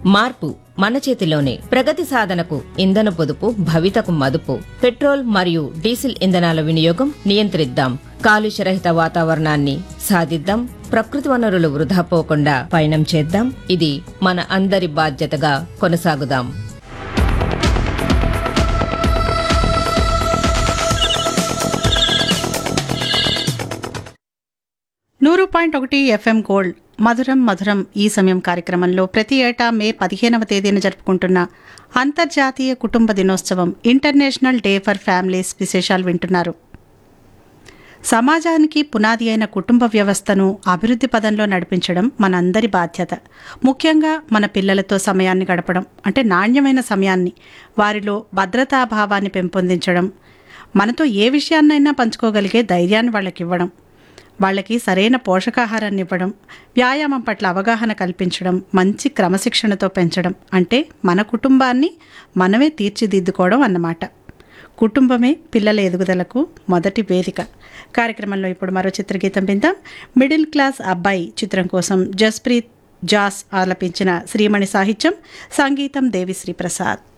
మార్పు మన చేతిలోనే ప్రగతి సాధనకు ఇంధన పొదుపు భవితకు మదుపు పెట్రోల్ మరియు డీజిల్ ఇంధనాల వినియోగం నియంత్రిద్దాం కాలుష్యరహిత వాతావరణాన్ని సాధిద్దాం ప్రకృతి వనరులు వృధా పోకుండా పయనం చేద్దాం ఇది మన అందరి బాధ్యతగా కొనసాగుదాం నూరు పాయింట్ ఒకటి ఎఫ్ఎం గోల్డ్ మధురం మధురం ఈ సమయం కార్యక్రమంలో ప్రతి ఏటా మే పదిహేనవ తేదీన జరుపుకుంటున్న అంతర్జాతీయ కుటుంబ దినోత్సవం ఇంటర్నేషనల్ డే ఫర్ ఫ్యామిలీస్ విశేషాలు వింటున్నారు సమాజానికి పునాది అయిన కుటుంబ వ్యవస్థను అభివృద్ధి పదంలో నడిపించడం మనందరి బాధ్యత ముఖ్యంగా మన పిల్లలతో సమయాన్ని గడపడం అంటే నాణ్యమైన సమయాన్ని వారిలో భద్రతాభావాన్ని పెంపొందించడం మనతో ఏ విషయాన్నైనా పంచుకోగలిగే ధైర్యాన్ని వాళ్ళకి ఇవ్వడం వాళ్ళకి సరైన పోషకాహారాన్ని ఇవ్వడం వ్యాయామం పట్ల అవగాహన కల్పించడం మంచి క్రమశిక్షణతో పెంచడం అంటే మన కుటుంబాన్ని మనమే తీర్చిదిద్దుకోవడం అన్నమాట కుటుంబమే పిల్లల ఎదుగుదలకు మొదటి వేదిక కార్యక్రమంలో ఇప్పుడు మరో చిత్రగీతం విందాం మిడిల్ క్లాస్ అబ్బాయి చిత్రం కోసం జస్ప్రీత్ జాస్ ఆలపించిన శ్రీమణి సాహిత్యం సంగీతం దేవిశ్రీ ప్రసాద్